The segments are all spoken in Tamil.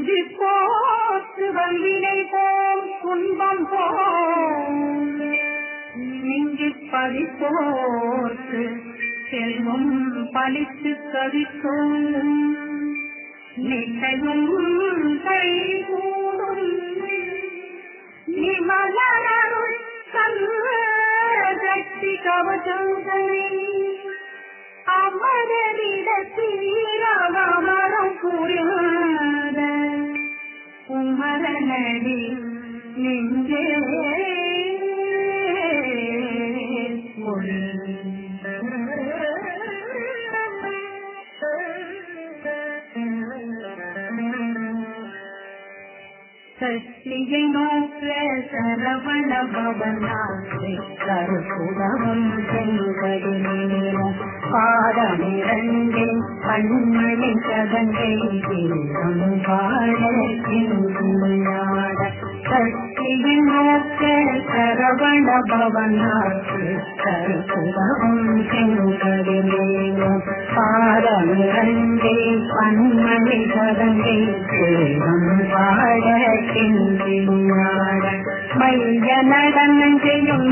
துதி போற்று வல்வினை போம் துன்பம் போம் நெஞ்சு பதிப்போர்க்கு செல்வம் பழித்து கவிக்கும் நிச்சயம் கைகூடும் நிமலருள் சக்தி கவசங்களை அமரரிடத்தில் அமரம் புரியாத உமரனடி நெஞ்சே சஷ்டியை நோக்க சரவண பவனாசை கருப்புடமும் செங்கடி நீரும் பாடமிரண்டில் பன்மணி சதங்கை தீரம் பாட சிந்தாட சஷ்டியை நோக்க சரவண பவனாசை கருப்புடமும் செங்கடி நீரும் பாடமிரண்டில் பன்மணி சதங்கை தீரம் பாட சிந்தினாட மைய நடனம் செய்யும்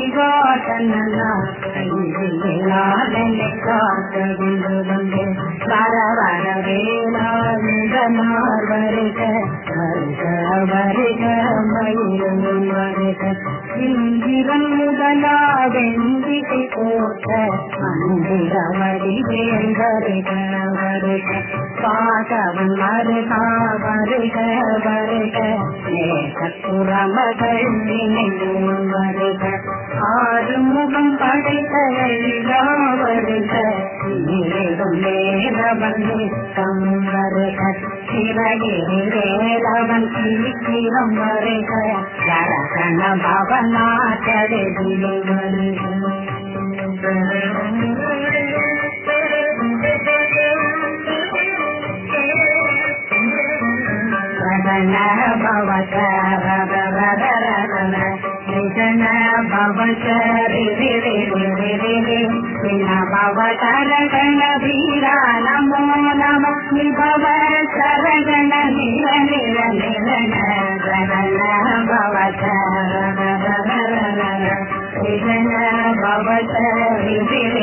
மயிவாசனாலை காத்தவிழுந்து வர வர வேளாண் வருக வருக வருக மயிலும் வருக இந்திரன் முதலா வெந்திகை போட்ட மந்திர வடிவேல் வருக வருக பாதவன் வருக வருக வருக நேசப்புறமகள் நினைவும் வருக ஆறு முகம் படைத்த எல்லா வருக நீரும் வேலவன் நிற்கம் வருக சிறகிரி வேலவன் சீக்கிரம் வருக கரகண பவனாச்சடி நிஜன பவசரி பவ சரகண வீரா நமோ நம விபவ சரகண நில நில நிலன பவ நிஜன பவசரி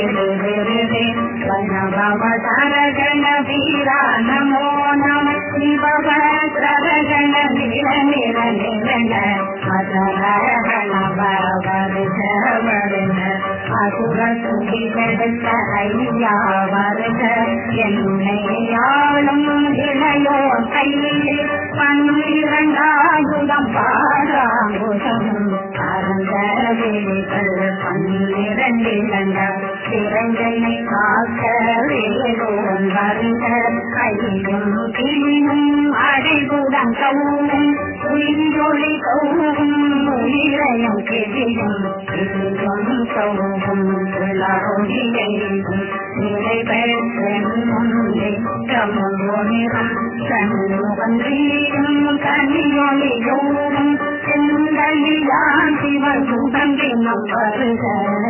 பவ சரகண வீரா நமோ நம விபவ சரகண நில நில நிலன அதரகண வருக வருக அசுர சுடி கெடுத்த ஐயா வருக என்னை ஆளும் இளையோ கையில் பன்னிரண்டாயுதம் பாராங்குதம் அறந்த விழிகள் பன்னிரண்டிலங்க திரைகளை காக்க வேலோன் வருக கையும் கிளியும் அடைகுடன் கவுனும் உயிரொளி கவுவும் உயிரையும் கிளியும் கிளியும் கவுவும் கிளறொழியையும் நிலை பெற்றும் நிறம் சண்முகம் வீடும் கனியொளியோடும் செந்தலியான் சிவசுடன் தினம் வருக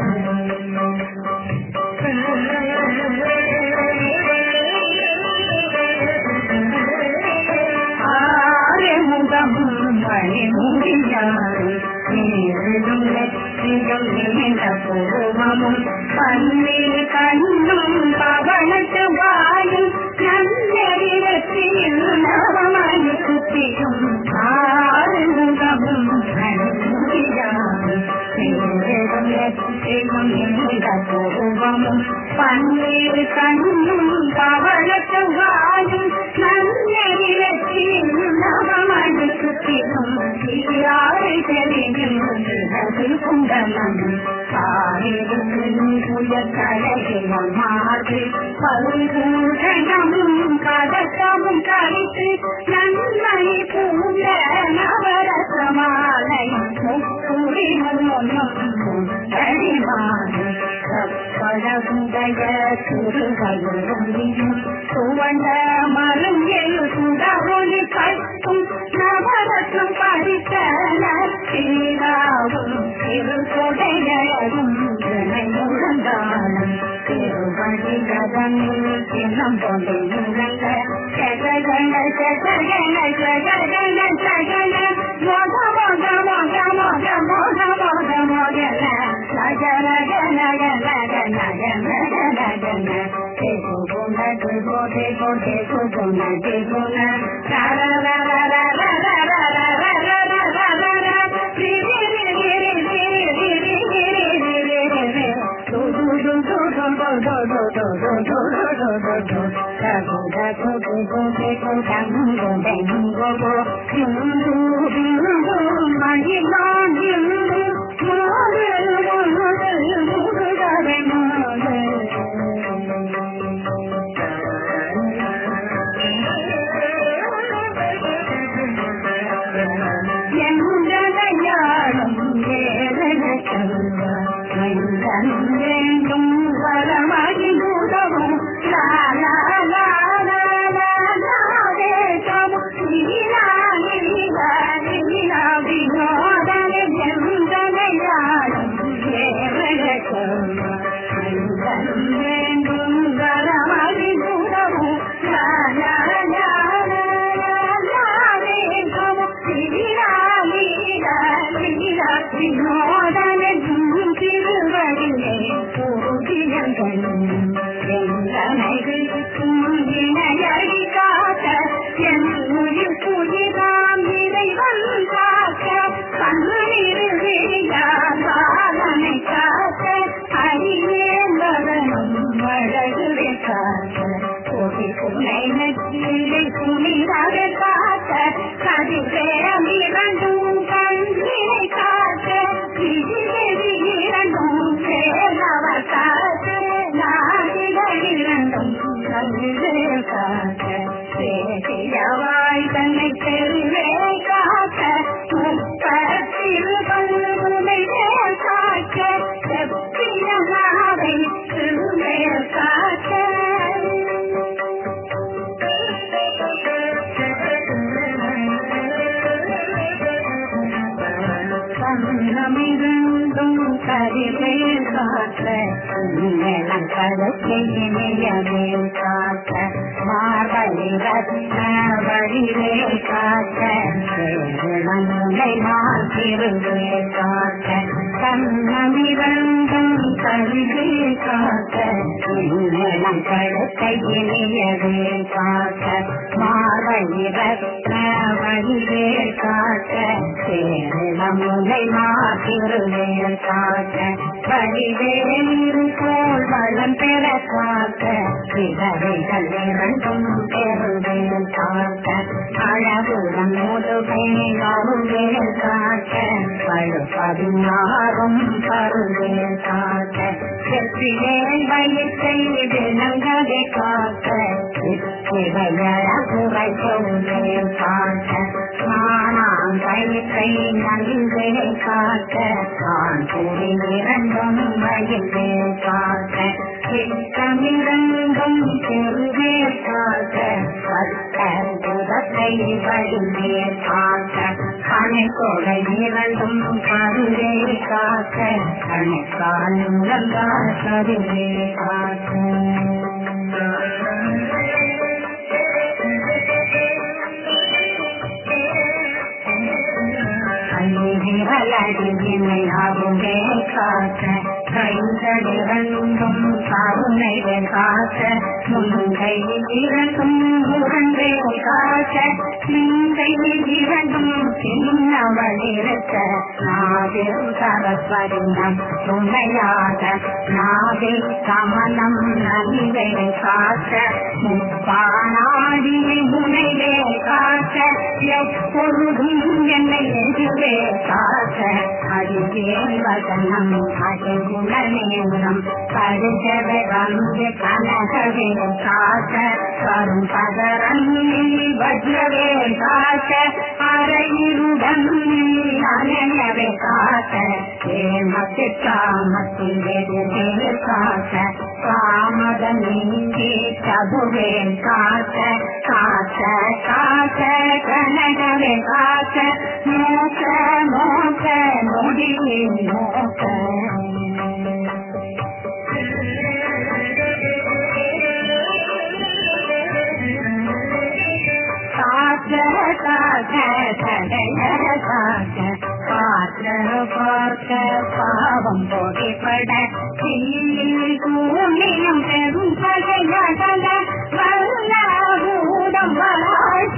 ஆறுமுகம் மணி முடியாறு நீரும் நெற்றியும் நீண்ட பூர்வமும் பன்னீர் கண்ணும் பவனத்து வாயும் நன்னெறிடத்தில் நவமணி குத்தியும் ஆறுமுகமும் மணி முடியாறு நீரும் நெற்றியும் நீண்ட பூர்வமும் பன்னீர் கண்ணும் பவனத்து வாயும் நன்னெறிடத்தில் நவமணி குத்தியும் யாரை தெரியும் குண்டலம் மாறு பருகூடனமும் கதக்கமும் கழித்து நன்மை பூண்ட நவரசமாலை முக்குறிமும் தடிமாறு பழகுடைய சுருகையும் சுவண்ட மலம் எழு சுடரொலி கட்டும் நவரசம் பறித்த நீராவும் திருக்கொடையும் முழந்தாலும் திருவடி கதனில் சின்னம் கொண்டு முழங்க செககண செககண வேண்டும் வரமகி உதவும் லா லா லா லா லா லா தேசம் லீலா லீலா லீலா வினோதனை எந்தனையாடும் ஏவழக்கம் வேண்டும் வரமகி உதவும் லா லா லா லா லா தேசம் லீலா லீலா லீலா வினோதனை திருவடியே பூஜியங்களும் எந்தனைகளுக்கும் இணையடி காக்க என் உயிர் புதிதாம் இறைவன் காக்க கண்ணீர் விழியால் பாலனை காக்க அடியேந்தவனும் வழகுவே காக்க கொடி புனை நெற்றிலை புனிதாக காக்க கதிர்வேரம் இரண்டும் கண்ணினை காக்க விழிவெளி இரண்டும் சேரவ காக்க நாடிகள் இரண்டும் கல்வே காக்க சேதியவாய் தன்னை பெருவே காக்க முப்பத்தில் பல்முனை காக்க செப்பியமாவை திருவே காக்க கண்ணமிருந்தும் கரிவே காக்க நிலம் கடற்கையினையவே காக்க மார்பலி ரத்ன வழிவே காக்க மண்ணுலை மாற்றிருவே காக்க கண்ணமிருந்தும் கரிவே காக்க நிலம் கடற்கையினையவே காக்க மார்பலி ரத்ன வழிவே காக்க சேரமுலை மாற்றிருவேல் காக்க வழிவேறு போல் வளம் பெற காக்க விதவைகள் இரண்டும் பெறுவேல் காக்க அழகுடன் முதுகை அருவேல் காக்க பழு பதினாறும் பருவேல் காக்க செப்பிலே வயிற்றை விலங்கதை காக்க சிவையழகுரை சொல்வேல் காக்க நானாம் வயிற்றை நன்கை காக்க நான் கூறி இரண்டும் வயிற்று காக்க சித்தமிரண்டும் பெருவே காக்க பத்தற்புதத்தை வழிவே காக்க கணை கொடை இரண்டும் கருவே காக்க கணை காலும் கருவே காக்க விரலடியினை அருளே காக்க கைகளிரண்டும் கருணை காக்க முங்கை இரண்டும் முகன்றே காக்க சிந்தை இரண்டும் சின்னவளிருக்க நாவில் சரஸ்வரினம் துணையாக நாவில் கமலம் நலிவை காக்க முப்பானாடியை முனைவே காக்க எப்பொழுதும் என்னை எதிரே காக்க அடியே வசனம் அடிகுணநேரம் படுகவை வந்து கனகவே காக்க வரும் பதரன் வஜ்ரவே காக்க அறையிருடன் அணையவே காக்க ஏமத்து காமத்தில் எதிரே காக்க காமதம் நீங்கி தபுவே காக்க காக்க காக்க கனகவே காக்க மோக்க மோக்க முடிவே மோக்க காக்க காக்க கடைய காக்க பார்க்க பார்க்க பாவம் போடிப்பட கூலியும் பெரும் பகையகல வல்ல பூதம் வராய்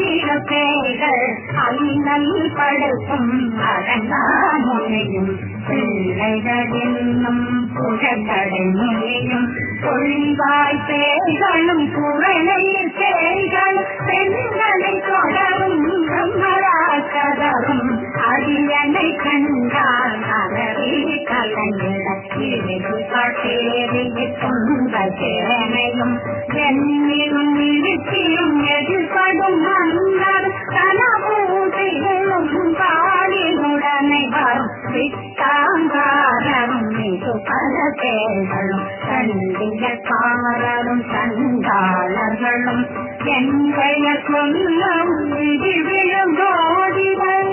இன்னல் படுத்தும் அடங்கா முனையும் பிள்ளைகள் என்னும் புகழடை மொழியும் பொழிவாய் பேய்களும் குரலை பேய்களும் பெண்களை தொடரும் பிரம்மராக்கதரும் அடியனை கண்டால் அறவே கலைஞர இறுதி காட்டேறிய துன்ப சேனையும் என்னிலும் இருக்கிலும் எதிர்படும் மன்னர் தனபூதிகளும் பாலினுடனை வரும் வித்தாங்காரரும் மிகு பல பேர்களும் சண்டிகக்காரரும் சண்டாளர்களும் என் பெயர் சொல்லும் விதி விழுங்கோடிகள்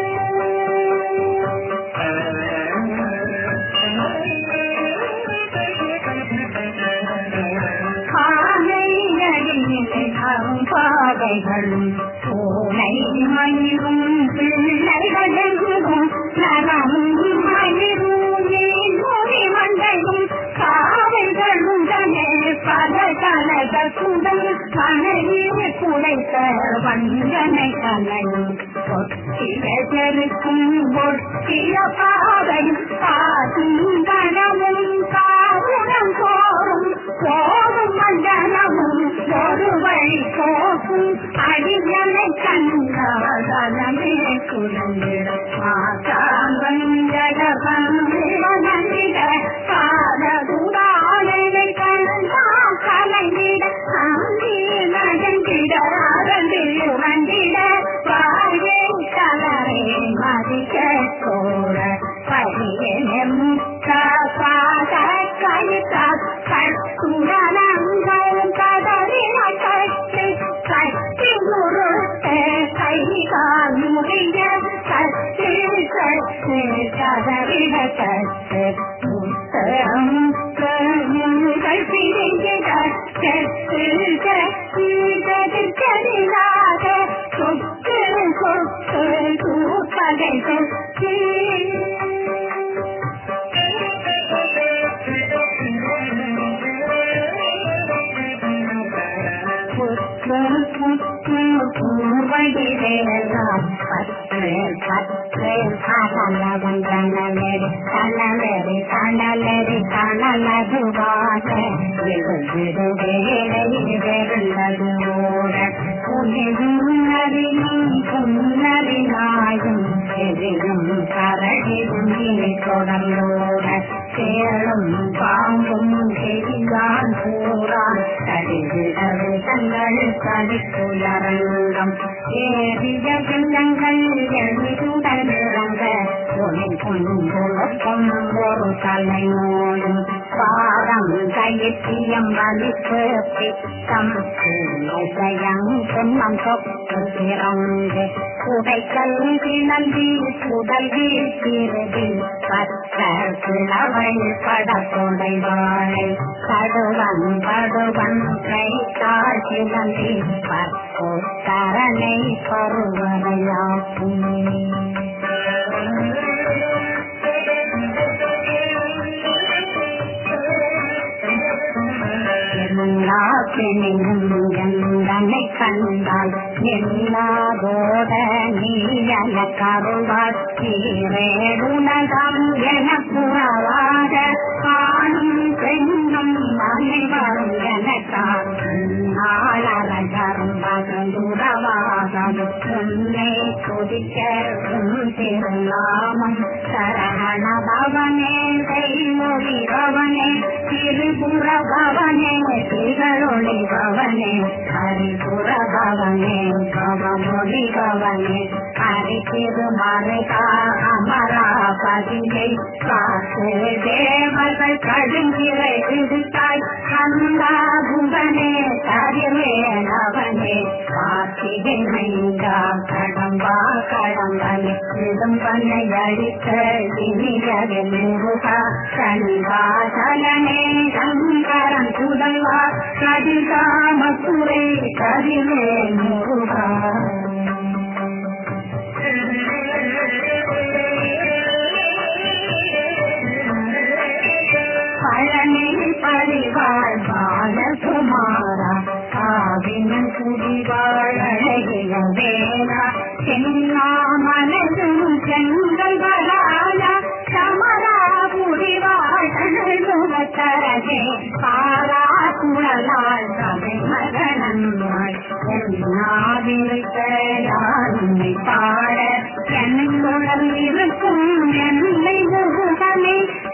பாதைகளும் பூனை மயிரும் பிள்ளைகளும் நரமும் மயிரும் நீ மண்டையும் காவைகளும் தனே பல கலகத்துடன் கனையில் குலைத்த வஞ்சனை கலையும் ஒட்டியதற்கும் ஒட்டிய பாதையும் காதும் கணமும் காவுடம் போரும் போகும் மண்டலமும் ஒரு வழி போகும் அடிகளை கண்டாதமே குழந்திட மாதாங்கன் ஜடவந்திட பாதகுடாலை கண்டா கலைந்திட அந்தி நடந்திட அரண்டு உணர்ந்திட வாழ்வே கலரை மதிக்க கோர பரியன முத்த பாத கழித்தா கட்டுடலங்கள் கதறின கட்டு கட்டி முறுத்த கைகால் முடிய கட்டு கட்டு கதறின கட்டு முத்தம் கண்கள் பிரிஞ்சிட கட்டு கட்டி கதிர்கரிலாக கொக்கு கொக்கு தூக்கலை கொக்கி பூர்வடிவேலாம் பற்று பற்று கலவன் கணலரி கணலரி கணலரி கணலதுவாக விழுந்திடு வேலை வெறுந்தது ஓட புனிதும் அறியும் புன்னறினாயும் எதிரும் கரடியும் இனி தொடர்ந்தோட சேரும் பாம்பும் செடிதான் கூறான் கடிவிடவு தங்கள் கடிப்புலரங்கம் ஏறிய பிள்ளங்கள் எழுதுடன் இறங்க ஒளி கொண்டுழக்கும் ஒரு தலை நோயும் பாரம் கையத்தியம் வலிப்பு பித்தம் இசையம் சுண்ணம் சொப்பு திறந்து குடைக்கல் கிளம்பி குடல் வீழ்கிறது பற்ற கிழவை படத்தொடை வாழை கடுவன் படுவன் கை கால் கிளம்பி பற்போ தரனை பருவரையாக்கும் எல்லா பெண்ணும் எந்தனை கண்டால் எல்லாதோட நீயன கருவார் சீரேடுலகம் என புறவாத ஆணும் பெண்ணும் அனைவரும் எனக்கான் நாளரகரும் பகந்துறவாகும் உன்னை கொதிக்க உன் திருநாமம் சரகண பவனே கைமொழி பவனே திரிபுர பவனே திகழொளி பவனே ஹரிபுர பவனே பவமொழி பவனே ஹரி திருமறைகா அமராபதியை காத்து தேவர்கள் கடுங்கிறை விடுத்தாய் கந்தா புகனே கதிரேனவனே காத்திகை மைந்தா கடம்பா கடம்பனே இடும்பனை அழித்த இனியவன் முருகா கணிவாசலனே சங்கரன் புதல்வா கதிகாமத்துறை கதிரே முருகா பழனி பரிவாழ் பாலகுமாரா காவின குடிவாழ வேளா தென்னாமலை விருத்த யாருமை பாட என்னுடன் இருக்கும் என்னை முகமே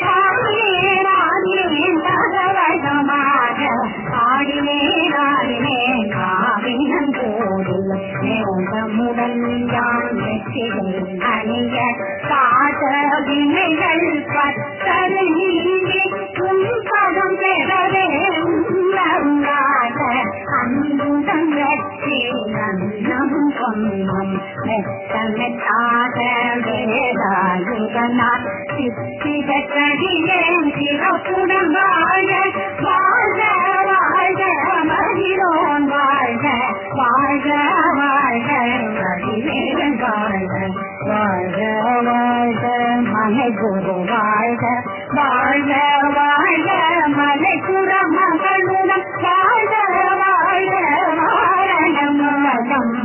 ஆடினேன் தகவசமாக ஆடினேன் ஆடினேன் காவினம் போதும் நேசமுடன் யான் வெற்றிகள் அணிய காத வினைகள் பத்தரு நீங்கி உன் பதம் பெறவே உன்னருளாக அன்புடன் வெற்றி அன்னம் பொன்னம் மெத்தமெத்தாக வேதாயுதனால் சித்திர கடியேன் சிறப்புடன் வாழ வாழ்க வாழ்க மகிழோன் வாழ்க வாழ்க வாழ்க மகிழேன் வாழ்க வாழ்க வாழ்க மனை குரு வாழ்க வாழ்க வாழ்க மலை குர மகளுடன் வாழ்க வாழ்க வாரணம் மதம்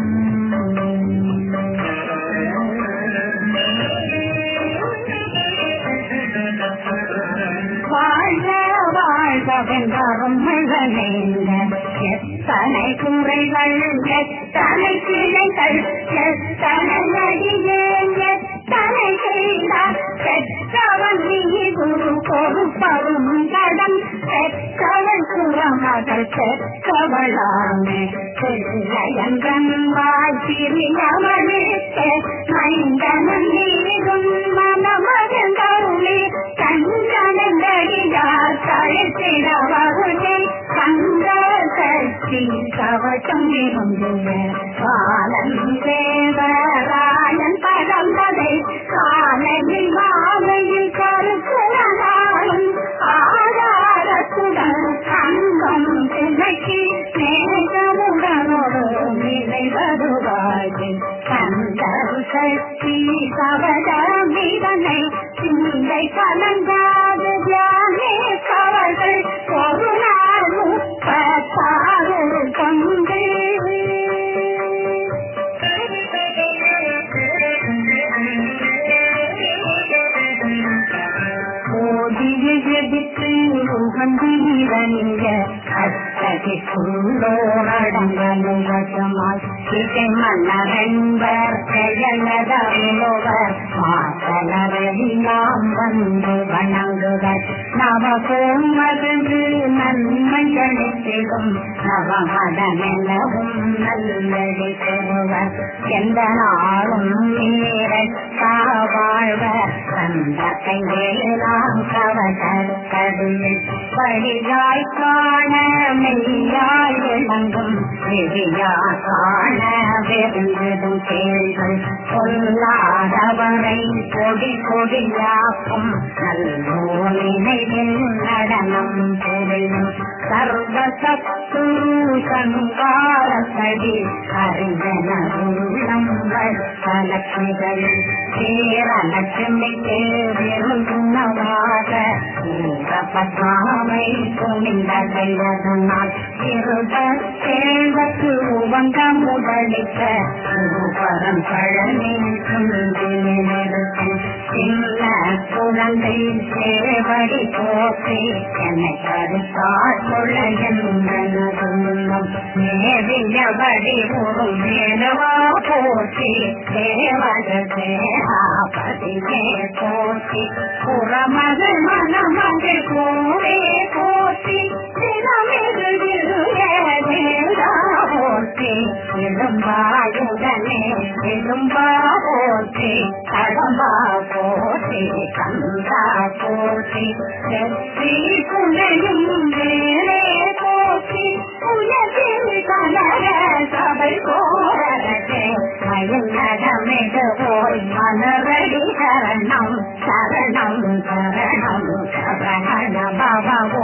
வாழ்க வாழ்க வென்றாரும் மழலைந்த எத்தனை குறைகள் எத்தனை கிளைகள் எத்தனை அடியேன் எத்தனை செய்தார் பெற்றவன் நீ குரு பொறுப்பரும் கடன் பெற்றவள் குறமகள் பெற்றவளாமே பிள்ளையங்கன் வாழ்த்திரியவனுக்கு மைந்தனன் நீரும் மனமகன் கருளி கண்டனடியார் தழைத்திடவருளே கந்த சக்தி கவசம் இருந்துள்ள பாலன் தேவராயன் பரம்பதை காலையில் மாலையில் கருத்துவனாலும் ஆதாரத்துடன் அங்கம் துணைக்கு நேசமுடனோடு நிலை வருவாய் கந்தர் சக்தி கவசமிதனை சிந்தை கலங்காது தியானே கவர்கள் ஒரு நாள் முப்பத்தாறு கொண்டு ஓதிய எதிர்த்து உகந்து இறங்க அத்தகைக்குள்ளோரடங்கலும் வசமாய் இசை மன்னரென்பர் பெயர்ந்தவர் மாத்தலரெல்லாம் வந்து வணங்குவர் நவகோம் மகிழ்ந்து நன்மை கழித்திடும் நவமதமெனவும் நல்லதை பெறுவர் எந்த நாளும் நீரத்தா வாழ்வர் அந்த கைவேலாம் கவசக்கடில் வழியாய் காண மெய்யாய் விளங்கும் விழியா காண விருந்திடும் கேள்கள் சொல்லாதவரை கொடி கொடியாக்கும் நல்லோ நினைவில் நடனம் புரியும் சர்வ சத்து சங்காரத்தடி அறிஞனம் கலக்குகளில் சேரலட்சுமி தேவிருந்தவாக பத்மாவை குனிந்ததையதனால் இருத சேவத்து உவங்க முதலிக்க பரம் பழனில் குந்தினிருக்கும் சின்ன குழந்தை சேவடி போற்றி என்னை கருத்தாற் கொள்ள என்னும் நேவியபடி ஒரு மேலவா போற்றி தேவத தேகாபதியே போற்றி புறமகள் மணமகள் கோவே போற்றி போற்றி எலும்பாயுடனே எலும்பா போற்றி கடம்பா போற்றி கந்தா போற்றி வெற்றி புனையும் வேலே போற்றி உலகில் கலர சபை கோரதே மயுநகமிடு போய் மலரடி சரணம் சரணம் சரணம் சரண பவ